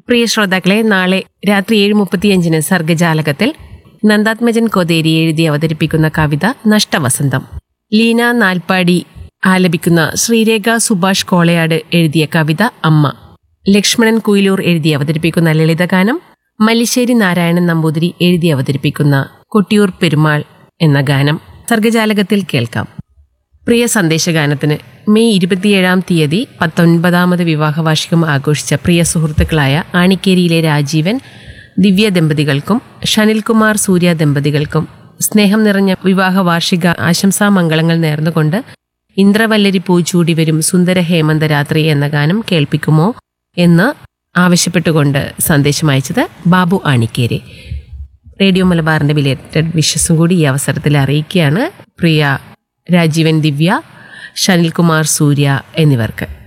പ്രിയ ശ്രോതാക്കളെ നാളെ രാത്രി ഏഴ് മുപ്പത്തിയഞ്ചിന് സർഗജാലകത്തിൽ നന്ദാത്മജൻ കൊതേരി എഴുതി അവതരിപ്പിക്കുന്ന കവിത നഷ്ടവസന്തം ലീന നാൽപ്പാടി ആലപിക്കുന്ന ശ്രീരേഖ സുഭാഷ് കോളയാട് എഴുതിയ കവിത അമ്മ ലക്ഷ്മണൻ കുയിലൂർ എഴുതി അവതരിപ്പിക്കുന്ന ലളിതഗാനം മല്ലിശ്ശേരി നാരായണൻ നമ്പൂതിരി എഴുതി അവതരിപ്പിക്കുന്ന കൊട്ടിയൂർ പെരുമാൾ എന്ന ഗാനം സർഗജാലകത്തിൽ കേൾക്കാം പ്രിയ സന്ദേശഗാനത്തിന് മെയ് ഇരുപത്തിയേഴാം തീയതി പത്തൊൻപതാമത് വിവാഹവാർഷികം ആഘോഷിച്ച പ്രിയ സുഹൃത്തുക്കളായ ആണിക്കേരിയിലെ രാജീവൻ ദിവ്യ ദമ്പതികൾക്കും ഷനിൽകുമാർ സൂര്യ ദമ്പതികൾക്കും സ്നേഹം നിറഞ്ഞ വിവാഹ വാർഷിക ആശംസാ മംഗളങ്ങൾ നേർന്നുകൊണ്ട് ഇന്ദ്രവല്ലരി പൂച്ചൂടി വരും സുന്ദര ഹേമന്ത രാത്രി എന്ന ഗാനം കേൾപ്പിക്കുമോ എന്ന് ആവശ്യപ്പെട്ടുകൊണ്ട് സന്ദേശം അയച്ചത് ബാബു ആണിക്കേരി റേഡിയോ മലബാറിന്റെ വിലയേറ്റഡ് വിശ്വസും കൂടി ഈ അവസരത്തിൽ അറിയിക്കുകയാണ് പ്രിയ രാജീവൻ ദിവ്യ ഷനിൽകുമാർ സൂര്യ എന്നിവർക്ക്